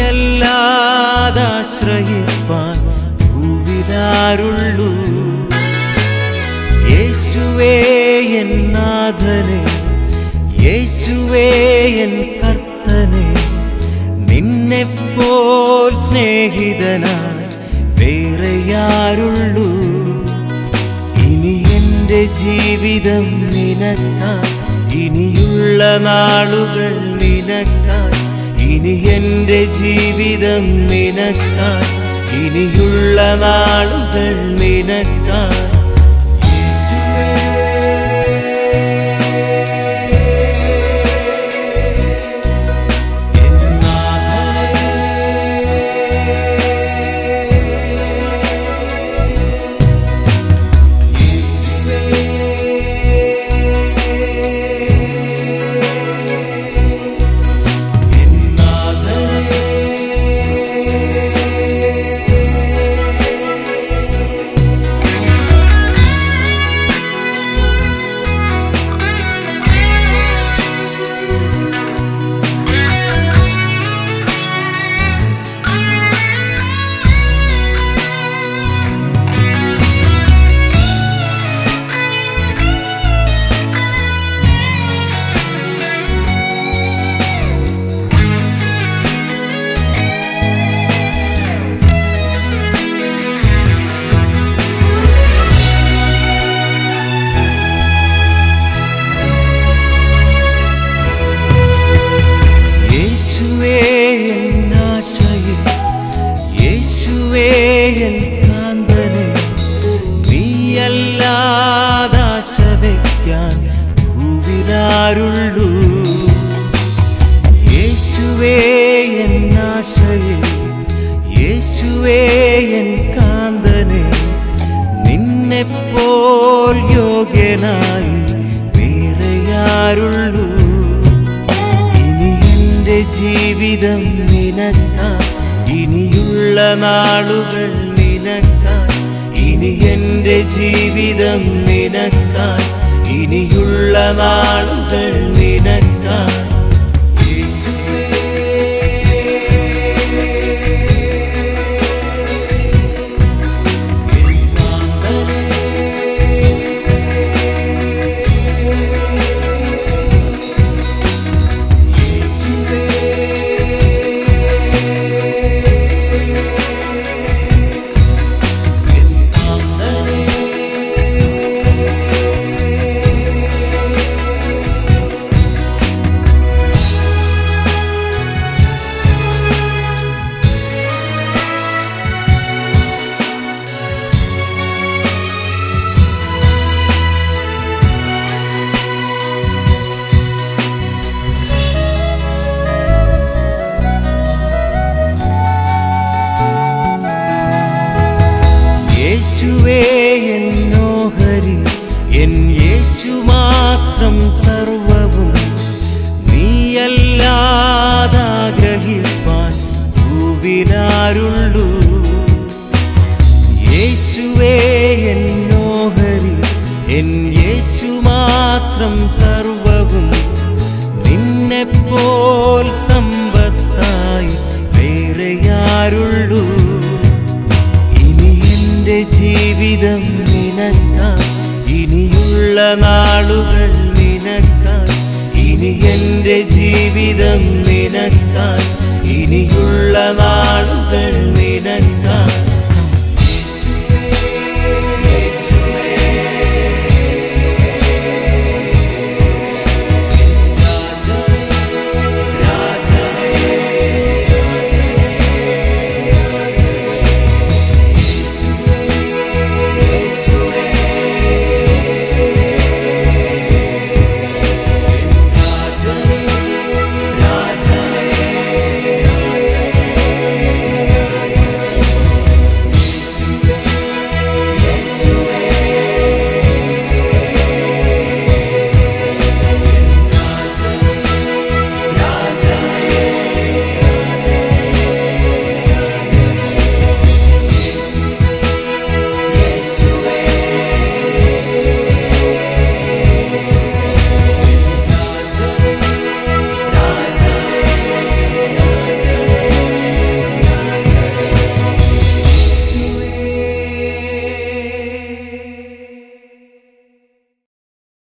നീയല്ലാതാശ്രയിപ്പാൻ ഭൂവിലാരുള്ളൂ യേശുവേ എൻ നാഥനെ യേശുവേ എൻ കർത്തനെ നിന്നെപ്പോൽ സ്നേഹിതനായി വേറെയാരുള്ളൂ ഇനി എൻ്റെ ജീവിതം നിനക്കാൻ ഇനിയുള്ള നാളുകൾ നിനക്കാൻ ഇനി എൻ്റെ ജീവിതം നിനക്കാൻ ഇനിയുള്ള നാളുകൾ നിനക്കാൻ യേശുവേ എൻ ആശയെ യേശുവേ എൻ കാന്തനെ നീയല്ലാതാശ വയ്ക്കാൻ ഭൂവിലാരുള്ളൂ യേശുവേ എൻ ആശയെ യേശുവേ എൻ കാന്തനെ നിന്നെപ്പോൽ യോഗ്യനായി വേറെയാരുള്ളൂ ഇനി എൻ്റെ ജീവിതം നിനക്കാൻ ഇനിയുള്ള നാളുകൾ നിനക്കാൻ ഇനി എൻ്റെ ജീവിതം നിനക്കാൻ ഇനിയുള്ള നാളുകൾ നിനക്കാൻ യേശുവേ എൻ കാന്തനേ യേശുവേ എൻ കാന്തനേ യേശുവേ എന്നോഹരി എൻ യേശു മാത്രം സർവവും നീയല്ലാതാഗ്രഹിപ്പാൻ ഭൂവിലാരുള്ളൂ യേശുവേ എന്നോഹരി എൻ യേശു മാത്രം സർവവും നിന്നെപ്പോൽ സമ്പത്തായി വേറെയാരുള്ളൂ ഇനി എൻ്റെ ജീവിതം നിനക്കാൻ ഇനിയുള്ള നാളുകൾ നിനക്കാൻ ഇനി എൻ്റെ ജീവിതം നിനക്കാൻ ഇനിയുള്ള നാളുകൾ നിനക്കാൻ